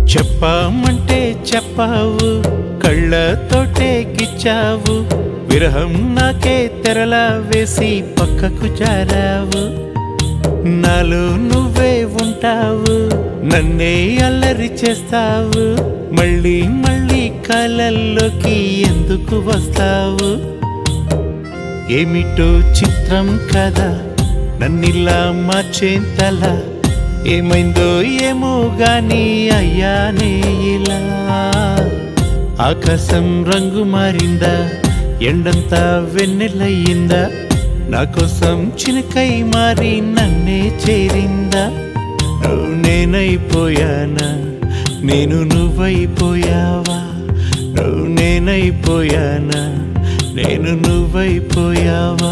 చెప్పమంటే చెప్పావు కళ్ళతోటే గిచ్చావు విరహం నాకే తెరలా వేసి పక్కకు జారావు నాలో నువ్వే ఉంటావు నన్నే అల్లరి చేస్తావు మళ్ళీ మళ్ళీ కలల్లోకి ఎందుకు వస్తావు ఏమిటో చిత్రం కదా నన్నిలా మార్చేంతలా ఏమైందో ఏమో గాని అయ్యానే ఇలా ఆకాశం రంగు మారిందా ఎండంతా వెన్నెలయ్యిందా నా కోసం చినకై మారి నన్నే చేరిందా నువ్వు నేనైపోయానా నేను నువ్వైపోయావా నువ్వు నేనైపోయానా నేను నువ్వైపోయావా